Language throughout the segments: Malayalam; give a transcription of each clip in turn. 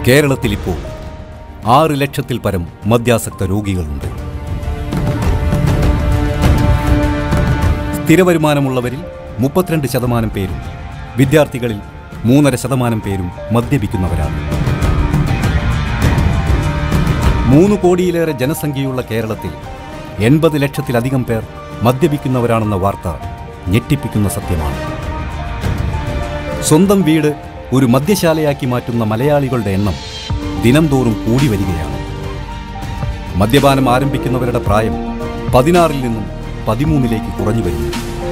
കേരളത്തിൽ ഇപ്പോൾ ആറ് ലക്ഷത്തിൽ പരം മദ്യാസക്ത രോഗികളുണ്ട് സ്ഥിരവരുമാനമുള്ളവരിൽ മുപ്പത്തിരണ്ട് ശതമാനം പേരും വിദ്യാർത്ഥികളിൽ മൂന്നര ശതമാനം പേരും മദ്യപിക്കുന്നവരാണ് മൂന്ന് കോടിയിലേറെ ജനസംഖ്യയുള്ള കേരളത്തിൽ എൺപത് ലക്ഷത്തിലധികം പേർ മദ്യപിക്കുന്നവരാണെന്ന വാർത്ത ഞെട്ടിപ്പിക്കുന്ന സത്യമാണ് സ്വന്തം വീട് ഒരു മദ്യശാലയാക്കി മാറ്റുന്ന മലയാളികളുടെ എണ്ണം ദിനംതോറും കൂടി വരികയാണ് മദ്യപാനം ആരംഭിക്കുന്നവരുടെ പ്രായം പതിനാറിൽ നിന്നും പതിമൂന്നിലേക്ക് കുറഞ്ഞു വരുന്നു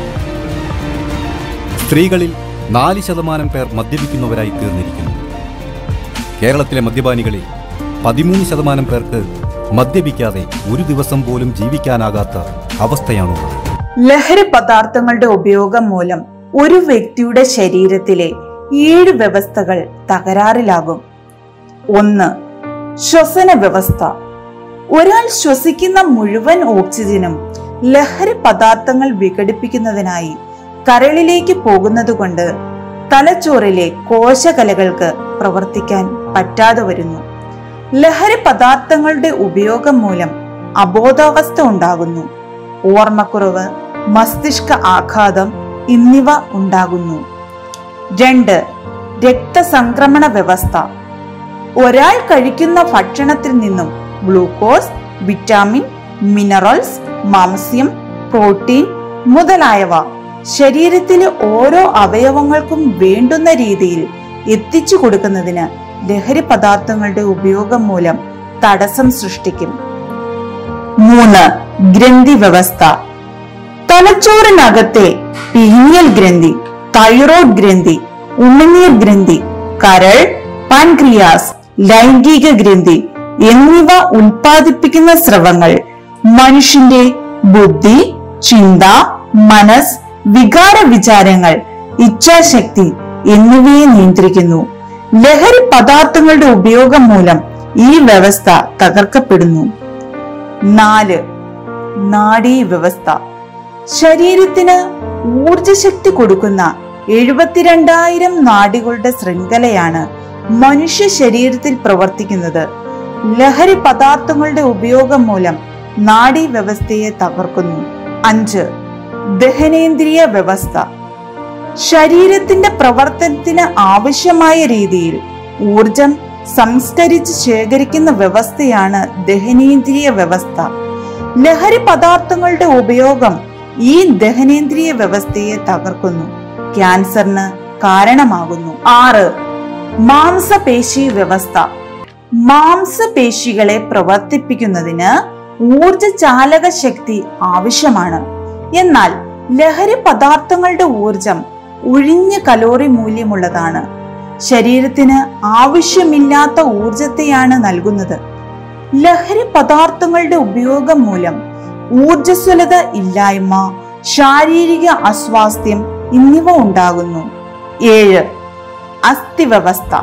സ്ത്രീകളിൽ നാല് ശതമാനം പേർ മദ്യപിക്കുന്നവരായി തീർന്നിരിക്കുന്നു കേരളത്തിലെ മദ്യപാനികളിൽ പതിമൂന്ന് ശതമാനം പേർക്ക് മദ്യപിക്കാതെ ഒരു ദിവസം പോലും ജീവിക്കാനാകാത്ത അവസ്ഥയാണുള്ളത് ലഹരി പദാർത്ഥങ്ങളുടെ ഉപയോഗം മൂലം ഒരു വ്യക്തിയുടെ ശരീരത്തിലെ ഏഴ് വ്യവസ്ഥകൾ തകരാറിലാകും ഒന്ന് ശ്വസന വ്യവസ്ഥ ഒരാൾ ശ്വസിക്കുന്ന മുഴുവൻ ഓക്സിജനും ലഹരി പദാർത്ഥങ്ങൾ വിഘടിപ്പിക്കുന്നതിനായി കരളിലേക്ക് പോകുന്നതുകൊണ്ട് തലച്ചോറിലെ കോശകലകൾക്ക് പ്രവർത്തിക്കാൻ പറ്റാതെ വരുന്നു ലഹരി പദാർത്ഥങ്ങളുടെ ഉപയോഗം മൂലം അബോധാവസ്ഥ ഉണ്ടാകുന്നു ഓർമ്മക്കുറവ് മസ്തിഷ്ക ആഘാതം എന്നിവ ഉണ്ടാകുന്നു രണ്ട് രക്തസംക്രമണ വ്യവസ്ഥ ഒരാൾ കഴിക്കുന്ന ഭക്ഷണത്തിൽ നിന്നും ഗ്ലൂക്കോസ് വിറ്റാമിൻ മിനറൽസ് മാംസ്യം പ്രോട്ടീൻ മുതലായവ ശരീരത്തിലെ ഓരോ അവയവങ്ങൾക്കും വേണ്ടുന്ന രീതിയിൽ എത്തിച്ചു കൊടുക്കുന്നതിന് ലഹരി പദാർത്ഥങ്ങളുടെ ഉപയോഗം മൂലം തടസ്സം സൃഷ്ടിക്കും മൂന്ന് ഗ്രന്ഥി വ്യവസ്ഥ തലച്ചോറിനകത്തെ പീനിയൽ ഗ്രന്ഥി തൈറോയ്ഡ് ഗ്രന്ഥി ഉമിനീർ ഗ്രന്ഥി കരൾ പാൻക്രിയാസ് ലൈംഗിക ഗ്രന്ഥി എന്നിവ ഉൽപ്പാദിപ്പിക്കുന്ന സ്രവങ്ങൾ മനുഷ്യന്റെ ബുദ്ധി ചിന്ത മനസ് വികാര വിചാരങ്ങൾ ഇച്ഛാശക്തി എന്നിവയെ നിയന്ത്രിക്കുന്നു ലഹരി പദാർത്ഥങ്ങളുടെ ഉപയോഗം മൂലം ഈ വ്യവസ്ഥ തകർക്കപ്പെടുന്നു നാല് നാഡീ വ്യവസ്ഥ ശരീരത്തിന് ഊർജശക്തി കൊടുക്കുന്ന എഴുപത്തിരണ്ടായിരം നാഡികളുടെ ശൃംഖലയാണ് മനുഷ്യ ശരീരത്തിൽ പ്രവർത്തിക്കുന്നത് ലഹരി പദാർത്ഥങ്ങളുടെ ഉപയോഗം മൂലം നാഡീ വ്യവസ്ഥയെ തകർക്കുന്നു അഞ്ച് ദഹനേന്ദ്രിയ വ്യവസ്ഥ ശരീരത്തിന്റെ പ്രവർത്തനത്തിന് ആവശ്യമായ രീതിയിൽ ഊർജം സംസ്കരിച്ച് ശേഖരിക്കുന്ന വ്യവസ്ഥയാണ് ദഹനേന്ദ്രിയ വ്യവസ്ഥ ലഹരി പദാർത്ഥങ്ങളുടെ ഉപയോഗം ഈ ദഹനേന്ദ്രിയ വ്യവസ്ഥയെ തകർക്കുന്നു ക്യാൻസറിന് കാരണമാകുന്നു ആറ് മാംസപേശി വ്യവസ്ഥ മാംസപേശികളെ പ്രവർത്തിപ്പിക്കുന്നതിന് ഊർജചാലക ശക്തി ആവശ്യമാണ് എന്നാൽ ലഹരി പദാർത്ഥങ്ങളുടെ ഊർജം ഒഴിഞ്ഞ കലോറി മൂല്യമുള്ളതാണ് ശരീരത്തിന് ആവശ്യമില്ലാത്ത ഊർജത്തെയാണ് നൽകുന്നത് ലഹരി പദാർത്ഥങ്ങളുടെ ഉപയോഗം മൂലം ഊർജസ്വലത ഇല്ലായ്മ ശാരീരിക അസ്വാസ്ഥ്യം എന്നിവ ഉണ്ടാകുന്നു ഏഴ് അസ്ഥിവ്യവസ്ഥ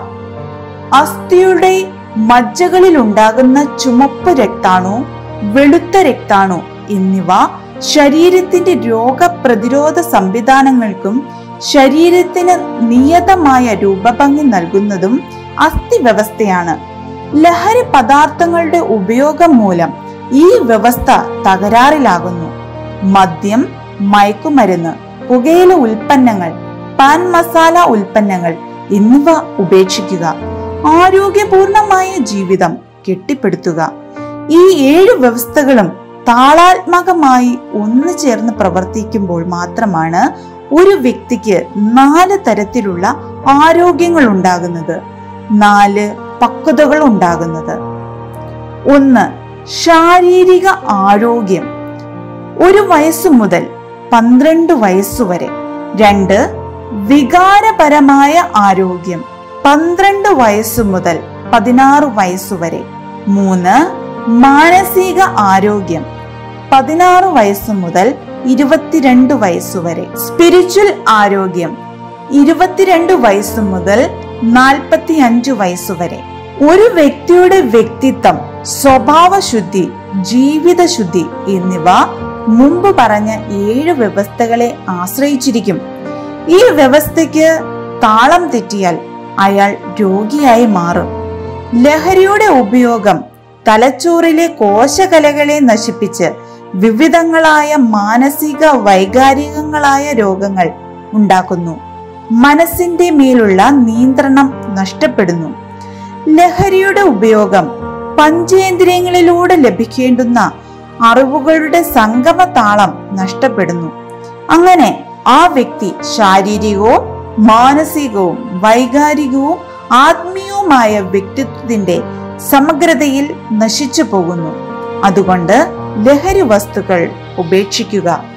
അസ്ഥിയുടെ മജ്ജകളിൽ ഉണ്ടാകുന്ന ചുമപ്പ് രക്താണു വെളുത്ത രക്താണു എന്നിവ ശരീരത്തിന്റെ രോഗപ്രതിരോധ സംവിധാനങ്ങൾക്കും ശരീരത്തിന് നിയതമായ രൂപഭംഗി നൽകുന്നതും അസ്ഥിവ്യവസ്ഥയാണ് ലഹരി പദാർത്ഥങ്ങളുടെ ഉപയോഗം മൂലം ഈ വ്യവസ്ഥ തകരാറിലാകുന്നു മദ്യം മയക്കുമരുന്ന് പുകയില ഉൽപ്പന്നങ്ങൾ പാൻ മസാല ഉൽപ്പന്നങ്ങൾ എന്നിവ ഉപേക്ഷിക്കുക ആരോഗ്യപൂർണമായ ജീവിതം കെട്ടിപ്പടുത്തുക ഈ ഏഴ് വ്യവസ്ഥകളും താളാത്മകമായി ഒന്നു ചേർന്ന് പ്രവർത്തിക്കുമ്പോൾ മാത്രമാണ് ഒരു വ്യക്തിക്ക് നാല് തരത്തിലുള്ള ആരോഗ്യങ്ങൾ ഉണ്ടാകുന്നത് നാല് പക്വതകൾ ഉണ്ടാകുന്നത് ഒന്ന് ശാരീരിക ആരോഗ്യം ഒരു വയസ്സു മുതൽ പന്ത്രണ്ട് വയസ്സുവരെ രണ്ട് വികാരപരമായ ആരോഗ്യം പന്ത്രണ്ട് വയസ്സു മുതൽ പതിനാറ് വയസ്സുവരെ മൂന്ന് മാനസിക ആരോഗ്യം പതിനാറ് വയസ്സു മുതൽ ഇരുപത്തിരണ്ട് വയസ്സുവരെ സ്പിരിച്വൽ ആരോഗ്യം ഇരുപത്തിരണ്ട് വയസ്സു മുതൽ നാൽപ്പത്തി അഞ്ച് വയസ്സുവരെ ഒരു വ്യക്തിയുടെ വ്യക്തിത്വം സ്വഭാവശുദ്ധി ജീവിതശുദ്ധി എന്നിവ മുമ്പ് പറഞ്ഞ ഏഴ് വ്യവസ്ഥകളെ ആശ്രയിച്ചിരിക്കും ഈ വ്യവസ്ഥയ്ക്ക് താളം തെറ്റിയാൽ അയാൾ രോഗിയായി മാറും ലഹരിയുടെ ഉപയോഗം തലച്ചോറിലെ കോശകലകളെ നശിപ്പിച്ച് വിവിധങ്ങളായ മാനസിക വൈകാരികങ്ങളായ രോഗങ്ങൾ ഉണ്ടാക്കുന്നു മനസ്സിന്റെ മേലുള്ള നിയന്ത്രണം നഷ്ടപ്പെടുന്നു ലഹരിയുടെ ഉപയോഗം പഞ്ചേന്ദ്രിയങ്ങളിലൂടെ ലഭിക്കേണ്ടുന്ന അറിവുകളുടെ സംഗമതാളം നഷ്ടപ്പെടുന്നു അങ്ങനെ ആ വ്യക്തി ശാരീരികവും മാനസികവും വൈകാരികവും ആത്മീയവുമായ വ്യക്തിത്വത്തിന്റെ സമഗ്രതയിൽ നശിച്ചു പോകുന്നു അതുകൊണ്ട് ലഹരി വസ്തുക്കൾ ഉപേക്ഷിക്കുക